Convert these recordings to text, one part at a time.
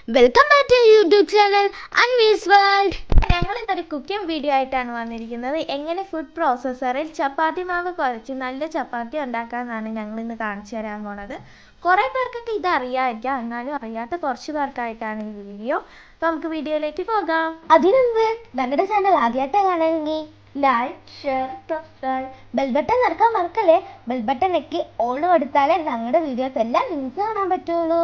welcome back to YouTube channel അൺവീസ് world ഞങ്ങൾ ഇന്നൊരു കുക്കിംഗ് വീഡിയോ ആയിട്ടാണ് വന്നിരിക്കുന്നത് എങ്ങനെ ഫുഡ് പ്രോസസ്സറിൽ ചപ്പാത്തി മാവ് കുഴച്ച് നല്ല ചപ്പാത്തി ഉണ്ടാക്കാമെന്നാണ് ഞങ്ങൾ ഇന്ന് കാണിച്ചു തരാൻ പോണത് കുറേ പേർക്കൊക്കെ ഇത് അറിയാമായിരിക്കാം എന്നാലും അറിയാത്ത കുറച്ച് പേർക്കായിട്ടാണ് ഈ വീഡിയോ അപ്പോൾ നമുക്ക് വീഡിയോയിലേക്ക് പോകാം അതിനെന്ത് ഞങ്ങളുടെ ചാനൽ ആദ്യമായിട്ട് കാണണമെങ്കിൽ like share subscribe bell button നടക്കാൻ മറക്കല്ലേ ബെൽ ബട്ടൺ നെക്കി ഓൾ കൊടുത്താലേ ഞങ്ങളുടെ വീഡിയോസ് എല്ലാം നിങ്ങൾക്ക് കാണാൻ പറ്റുള്ളൂ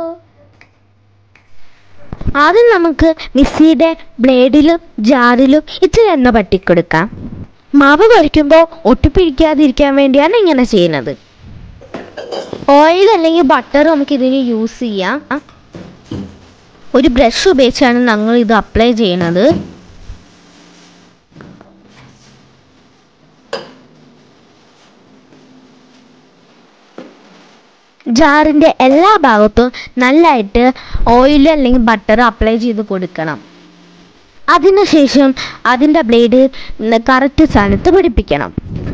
ആദ്യം നമുക്ക് മിക്സിയുടെ ബ്ലേഡിലും ജാറിലും ഇച്ചിരി എണ്ണ പറ്റിക്കൊടുക്കാം മാവ് പൊരിക്കുമ്പോൾ ഒട്ടിപ്പിടിക്കാതിരിക്കാൻ വേണ്ടിയാണ് ഇങ്ങനെ ചെയ്യുന്നത് ഓയിൽ അല്ലെങ്കിൽ ബട്ടർ നമുക്ക് ഇതിന് യൂസ് ചെയ്യാം ഒരു ബ്രഷ് ഉപയോഗിച്ചാണ് ഞങ്ങൾ ഇത് അപ്ലൈ ചെയ്യുന്നത് ജാറിൻ്റെ എല്ലാ ഭാഗത്തും നല്ലതായിട്ട് ഓയിൽ അല്ലെങ്കിൽ ബട്ടർ അപ്ലൈ ചെയ്ത് കൊടുക്കണം അതിനുശേഷം അതിൻ്റെ ബ്ലേഡ് കറക്റ്റ് സ്ഥാനത്ത് പിടിപ്പിക്കണം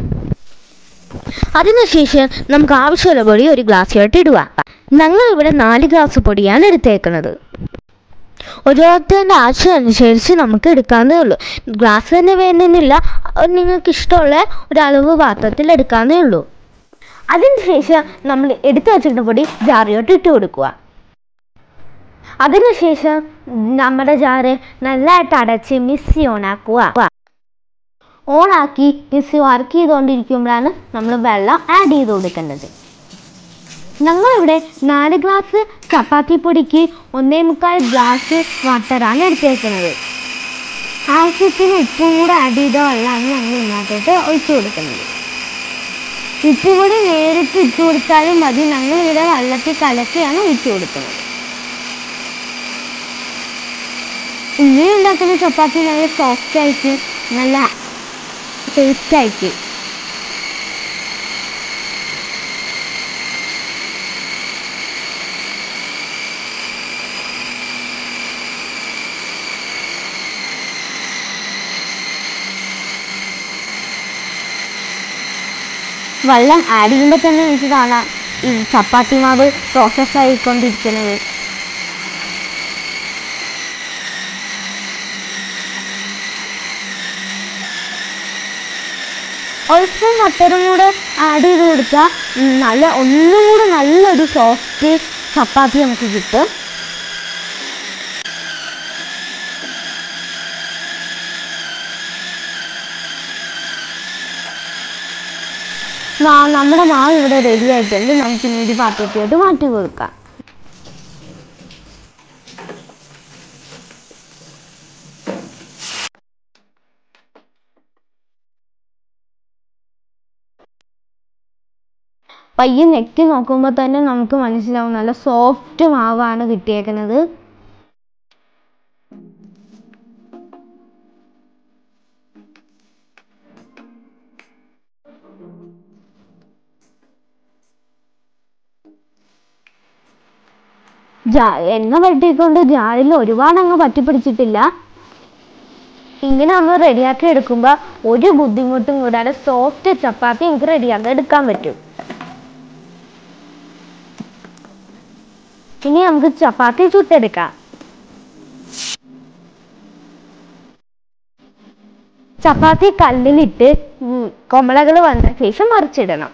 അതിനുശേഷം നമുക്ക് ആവശ്യമുള്ള പൊടി ഒരു ഗ്ലാസ്സിലോട്ട് ഇടുക ഞങ്ങൾ ഇവിടെ നാല് ഗ്ലാസ് പൊടിയാണ് എടുത്തേക്കുന്നത് ഓരോരുത്തരുടെ ആവശ്യം അനുസരിച്ച് നമുക്ക് എടുക്കാവുന്നേ ഉള്ളൂ ഗ്ലാസ് തന്നെ വേണമെന്നില്ല നിങ്ങൾക്ക് ഇഷ്ടമുള്ള ഒരളവ് പാത്രത്തിൽ എടുക്കാവുന്നേ ഉള്ളൂ അതിനുശേഷം നമ്മൾ എടുത്തു വച്ചിരുന്ന പൊടി ജാറിലോട്ട് ഇട്ട് കൊടുക്കുക അതിനുശേഷം നമ്മുടെ ജാറ് നല്ലതായിട്ട് അടച്ച് മിക്സി ഓണാക്കുക ഓണാക്കി മിക്സി വർക്ക് ചെയ്തുകൊണ്ടിരിക്കുമ്പോഴാണ് നമ്മൾ വെള്ളം ആഡ് ചെയ്ത് കൊടുക്കേണ്ടത് ഞങ്ങളിവിടെ നാല് ഗ്ലാസ് ചപ്പാത്തി പൊടിക്ക് ഒന്നേ മുക്കാൽ ഗ്ലാസ് വാട്ടറാണ് എടുത്തേക്കുന്നത് ആവശ്യത്തിന് ഉപ്പും കൂടെ ആഡ് ചെയ്ത വെള്ളമാണ് ഞങ്ങൾ ഇതിനകത്തോട്ട് ഒഴിച്ചു കൊടുക്കുന്നത് ഉപ്പ് കൂടി നേരിട്ട് ഇട്ട് കൊടുത്താലും മതി ഞങ്ങൾ ഇവിടെ വെള്ളത്തിൽ കലക്കിയാണ് ഒഴിച്ചു കൊടുക്കുന്നത് ഇങ്ങനെ ഉണ്ടാക്കുന്ന ചപ്പാത്തി നല്ല സോഫ്റ്റ് ആയിട്ട് നല്ല ടേസ്റ്റ് ആയിട്ട് വെള്ളം ആഡ് ചെയ്യുമ്പോൾ തന്നെ എനിക്ക് കാണാം ഈ ചപ്പാത്തി മാവ് പ്രോസസ് ആയിക്കൊണ്ടിരിക്കുന്നത് ഒഴിച്ചും മട്ടറും കൂടെ ആഡ് ചെയ്ത് കൊടുത്താൽ നല്ല ഒന്നും കൂടെ നല്ലൊരു സോഫ്റ്റ് ചപ്പാത്തി നമുക്ക് കിട്ടും നമ്മുടെ മാവ് ഇവിടെ റെഡി ആയിട്ടുണ്ട് നമുക്ക് ഇനി ഒരു പാത്രത്തിലോട്ട് മാറ്റി കൊടുക്കാം പയ്യെ നെക്കി നോക്കുമ്പോൾ തന്നെ നമുക്ക് മനസ്സിലാവും നല്ല സോഫ്റ്റ് മാവാണ് കിട്ടിയേക്കുന്നത് എണ്ണ പറ്റിക്കൊണ്ട് ജാറിൽ ഒരുപാട് അങ്ങ് പറ്റിപ്പിടിച്ചിട്ടില്ല ഇങ്ങനെ നമ്മൾ റെഡിയാക്കി എടുക്കുമ്പോൾ ഒരു ബുദ്ധിമുട്ടും കൂടാതെ സോഫ്റ്റ് ചപ്പാത്തി എനിക്ക് റെഡിയാക്കി എടുക്കാൻ പറ്റും ഇനി നമുക്ക് ചപ്പാത്തി ചുട്ടെടുക്കാം ചപ്പാത്തി കല്ലിലിട്ട് കൊമളകൾ വന്ന ശേഷം മറിച്ചിടണം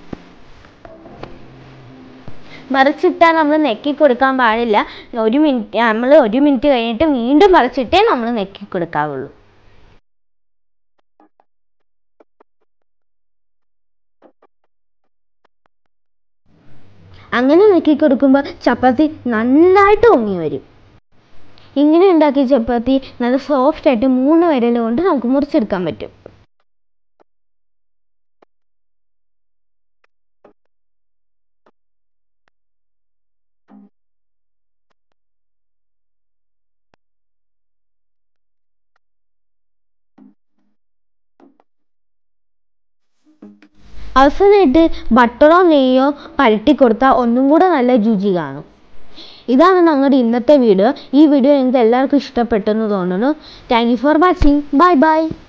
മറിച്ചിട്ടാൽ നമ്മൾ നെക്കി കൊടുക്കാൻ പാടില്ല ഒരു മിനിറ്റ് നമ്മൾ ഒരു മിനിറ്റ് കഴിഞ്ഞിട്ട് വീണ്ടും മറിച്ചിട്ടേ നമ്മൾ നെക്കി കൊടുക്കാവുള്ളൂ അങ്ങനെ നെക്കി കൊടുക്കുമ്പോൾ ചപ്പാത്തി നന്നായിട്ട് പൊങ്ങി വരും ഇങ്ങനെ ഉണ്ടാക്കിയ ചപ്പാത്തി നല്ല സോഫ്റ്റ് ആയിട്ട് മൂന്ന് വിരൽ കൊണ്ട് നമുക്ക് മുറിച്ചെടുക്കാൻ പറ്റും അവസാനമായിട്ട് ബട്ടറോ നെയ്യോ പരട്ടി കൊടുത്താൽ ഒന്നും കൂടെ നല്ല രുചി കാണും ഇതാണ് ഞങ്ങളുടെ ഇന്നത്തെ വീഡിയോ ഈ വീഡിയോ നിങ്ങൾക്ക് എല്ലാവർക്കും ഇഷ്ടപ്പെട്ടെന്ന് തോന്നുന്നു thank you for watching bye by